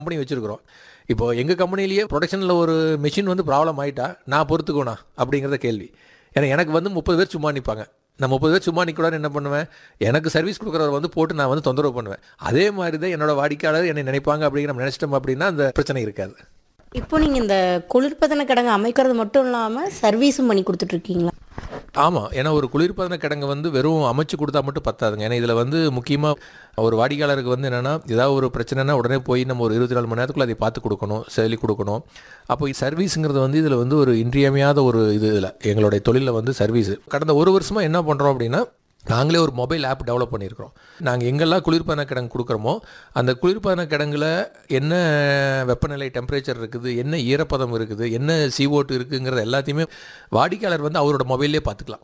company வச்சுருக்கிறோம் இப்போ எங்கள் கம்பெனிலேயே ப்ரொடக்ஷனில் ஒரு மிஷின் வந்து ப்ராப்ளம் ஆகிட்டா நான் பொறுத்துக்கோண்ணா அப்படிங்கிறத கேள்வி ஏன்னா எனக்கு வந்து முப்பது பேர் சும்மா நிற்பாங்க நான் முப்பது பேர் சும்மா நிற்கக்கூடாது என்ன பண்ணுவேன் எனக்கு சர்வீஸ் கொடுக்குறவர் வந்து போட்டு நான் வந்து தொந்தரவு பண்ணுவேன் அதே மாதிரி தான் என்னோட வாடிக்கையாளர் என்னை நினைப்பாங்க அப்படிங்கிற நம்ம நினச்சிட்டோம் அப்படின்னா அந்த பிரச்சனை இருக்காது இப்போ நீங்கள் இந்த குளிர்பதன கிடங்கு அமைக்கிறது மட்டும் இல்லாமல் சர்வீஸும் பண்ணி கொடுத்துட்ருக்கீங்களா ஆமாம் ஏன்னா ஒரு குளிர்பதன கிடங்கு வந்து வெறும் அமைச்சு கொடுத்தா மட்டும் பத்தாதுங்க ஏன்னா இதில் வந்து முக்கியமாக ஒரு வாடிக்கையாளருக்கு வந்து என்னென்னா ஏதாவது ஒரு பிரச்சனைனா உடனே போய் நம்ம ஒரு இருபத்தி நாலு மணி நேரத்துக்குள்ள அதை பார்த்து கொடுக்கணும் சொல்லி கொடுக்கணும் அப்போ சர்வீஸுங்கிறது வந்து இதில் வந்து ஒரு இன்றியமையாத ஒரு இது இதில் எங்களுடைய தொழிலில் வந்து சர்வீஸ் கடந்த ஒரு வருஷமாக என்ன பண்ணுறோம் அப்படின்னா நாங்களே ஒரு மொபைல் ஆப் டெவலப் பண்ணியிருக்கிறோம் நாங்கள் எங்கெல்லாம் குளிர்பதன கிடங்கு கொடுக்குறோமோ அந்த குளிர்பதன கிடங்குல என்ன வெப்பநிலை டெம்பரேச்சர் இருக்குது என்ன ஈரப்பதம் இருக்குது என்ன CO2 இருக்குங்கிறது எல்லாத்தையுமே வாடிக்கையாளர் வந்து அவரோட மொபைல்லே பார்த்துக்கலாம்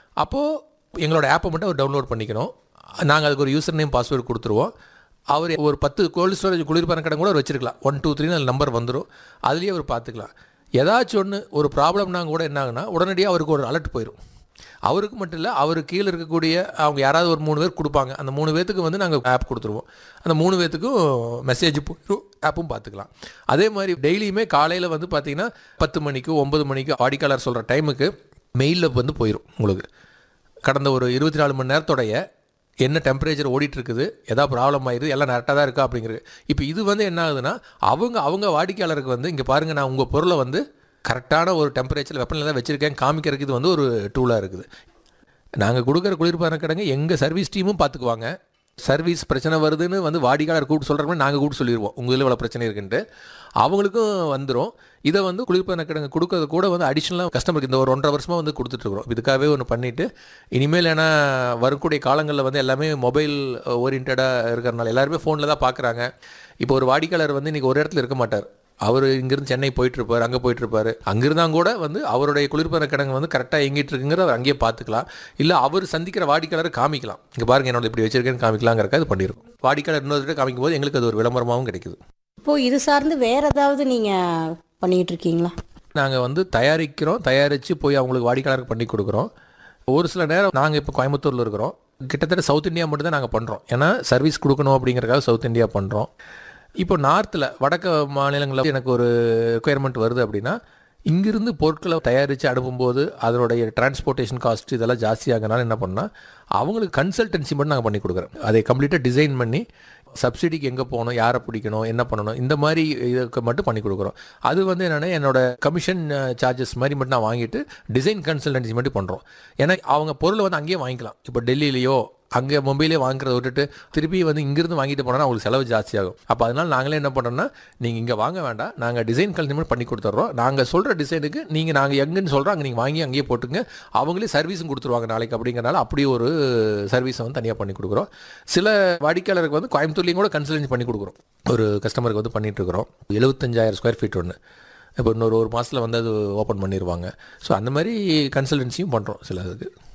அப்போது எங்களோட ஆப்பை மட்டும் அவர் டவுன்லோட் பண்ணிக்கணும் நாங்கள் அதுக்கு ஒரு யூசர் நேம் பாஸ்வேர்டு கொடுத்துருவோம் அவர் ஒரு பத்து கோல்டு ஸ்டோரேஜ் குளிர்பதன கிடங்கு கூட அவர் வச்சிருக்கலாம் ஒன் டூ த்ரீ அதில் நம்பர் வந்துடும் அதுலேயே அவர் பார்த்துக்கலாம் ஏதாச்சும் ஒன்று ஒரு ப்ராப்ளம்னா கூட என்ன ஆகுனா உடனடியாக அவருக்கு ஒரு அலர்ட் போயிடும் அவருக்கு மட்டும் இல்லை அவருக்கு கீழே இருக்கக்கூடிய அவங்க யாராவது ஒரு மூணு பேர் கொடுப்பாங்க அந்த மூணு பேத்துக்கு வந்து நாங்கள் ஆப் கொடுத்துருவோம் அந்த மூணு பேத்துக்கும் மெசேஜ் போயிடும் ஆப்பும் பார்த்துக்கலாம் அதே மாதிரி டெய்லியுமே காலையில் வந்து பார்த்தீங்கன்னா பத்து மணிக்கு ஒன்பது மணிக்கு வாடிக்கையாளர் சொல்கிற டைமுக்கு மெயிலில் வந்து போயிடும் உங்களுக்கு கடந்த ஒரு இருபத்தி நாலு மணி நேரத்தோடைய என்ன டெம்பரேச்சர் ஓடிட்டு இருக்குது எதாவது ப்ராப்ளம் ஆயிடுது எல்லாம் கரெக்டாக தான் இருக்கா அப்படிங்கிறது இப்போ இது வந்து என்ன ஆகுதுன்னா அவங்க அவங்க வாடிக்கையாளருக்கு வந்து இங்கே பாருங்கள் நான் உங்கள் பொருளை வந்து கரெக்டான ஒரு டெம்பரேச்சர் வெப்பநிலை தான் வச்சுருக்கேன் காமிக்கிறதுக்கு இது வந்து ஒரு டூலாக இருக்குது நாங்கள் கொடுக்குற குளிர்பான கிடங்கு எங்கள் சர்வீஸ் டீமும் பார்த்துக்குவாங்க சர்வீஸ் பிரச்சனை வருதுன்னு வந்து வாடிக்கையாளர் கூப்பிட்டு சொல்கிற மாதிரி நாங்கள் கூப்பிட்டு சொல்லிடுவோம் உங்கள் இதில் இவ்வளோ பிரச்சனை இருக்குன்ட்டு அவங்களுக்கும் வந்துடும் இதை வந்து குளிர்பான கிடங்கு கொடுக்கறது கூட வந்து அடிஷ்னலாக கஸ்டமருக்கு இந்த ஒரு ஒன்றரை வருஷமாக வந்து கொடுத்துட்ருக்குறோம் இதுக்காகவே ஒன்று பண்ணிவிட்டு இனிமேல் ஏன்னா வரக்கூடிய காலங்களில் வந்து எல்லாமே மொபைல் ஓரியன்டாக இருக்கிறனால எல்லாருமே ஃபோனில் தான் பார்க்குறாங்க இப்போ ஒரு வாடிக்கையாளர் வந்து இன்றைக்கி ஒரு இடத்துல இருக்க மாட்டார் அவர் இங்கேருந்து சென்னை போயிட்டுருப்பார் அங்கே போயிட்டுருப்பாரு அங்கிருந்தாங்க கூட வந்து அவருடைய குளிர்பதன கிடங்கு வந்து கரெக்டாக எங்கிட்டு இருக்குங்கிறத அவர் அங்கேயே பார்த்துக்கலாம் இல்லை அவர் சந்திக்கிற வாடிக்கையாளரை காமிக்கலாம் இங்கே பாருங்க என்னோட இப்படி வச்சிருக்கேன்னு காமிக்கலாங்கிறக்க அது பண்ணியிருக்கோம் வாடிக்கையாளர் இன்னொரு காமிக்கும் போது எங்களுக்கு அது ஒரு விளம்பரமாகவும் கிடைக்குது இப்போது இது சார்ந்து வேறு ஏதாவது நீங்கள் பண்ணிகிட்டு இருக்கீங்களா நாங்கள் வந்து தயாரிக்கிறோம் தயாரித்து போய் அவங்களுக்கு வாடிக்கையாளருக்கு பண்ணி கொடுக்குறோம் ஒரு சில நேரம் நாங்கள் இப்போ கோயம்புத்தூரில் இருக்கிறோம் கிட்டத்தட்ட சவுத் இந்தியா மட்டும் தான் நாங்கள் பண்ணுறோம் ஏன்னா சர்வீஸ் கொடுக்கணும் அப்படிங்கிறக்காக சவுத் இந்தியா பண்ணுறோம் இப்போ நார்த்தில் வடக்கு மாநிலங்களில் எனக்கு ஒரு ரெக்குயர்மெண்ட் வருது அப்படின்னா இங்கிருந்து பொருட்களை தயாரித்து அனுப்பும்போது அதனுடைய டிரான்ஸ்போர்ட்டேஷன் காஸ்ட் இதெல்லாம் ஜாஸ்தியாகனால என்ன பண்ணால் அவங்களுக்கு கன்சல்டன்சி மட்டும் நாங்கள் பண்ணி கொடுக்குறோம் அதை கம்ப்ளீட்டாக டிசைன் பண்ணி சப்சிடிக்கு எங்கே போகணும் யாரை பிடிக்கணும் என்ன பண்ணணும் இந்த மாதிரி இதுக்கு மட்டும் பண்ணி கொடுக்குறோம் அது வந்து என்னென்னா என்னோட கமிஷன் சார்ஜஸ் மாதிரி மட்டும் நான் வாங்கிட்டு டிசைன் கன்சல்டன்சி மட்டும் பண்ணுறோம் ஏன்னா அவங்க பொருளை வந்து அங்கேயே வாங்கிக்கலாம் இப்போ டெல்லியிலையோ அங்கே மொபைலே வாங்குறத விட்டுட்டு திருப்பி வந்து இங்கிருந்து வாங்கிட்டு போனால் அவங்களுக்கு செலவு ஜாஸ்தியாகும் அப்போ அதனால் நாங்களே என்ன பண்ணுறோம்னா நீங்கள் இங்கே வாங்க வேண்டாம் நாங்கள் டிசைன் கல்ச்சர் பண்ணி கொடுத்துட்றோம் நாங்கள் சொல்கிற டிசைனுக்கு நீங்கள் நாங்கள் எங்கன்னு சொல்கிறோம் அங்கே நீங்கள் வாங்கி அங்கேயே போட்டுங்க அவங்களே சர்வீஸும் கொடுத்துருவாங்க நாளைக்கு அப்படிங்கிறனால அப்படி ஒரு சர்வீஸை வந்து தனியாக பண்ணி கொடுக்குறோம் சில வாடிக்கையாளருக்கு வந்து கோயம்புத்தூர்லேயும் கூட கன்சல்டன்சி பண்ணி கொடுக்குறோம் ஒரு கஸ்டமருக்கு வந்து பண்ணிட்டு இருக்கிறோம் எழுபத்தஞ்சாயிரம் ஸ்கொயர் ஃபீட் ஒன்று இப்போ இன்னொரு ஒரு மாதத்தில் வந்து அது ஓப்பன் பண்ணிடுவாங்க ஸோ அந்த மாதிரி கன்சல்டன்சியும் பண்ணுறோம் சில இதுக்கு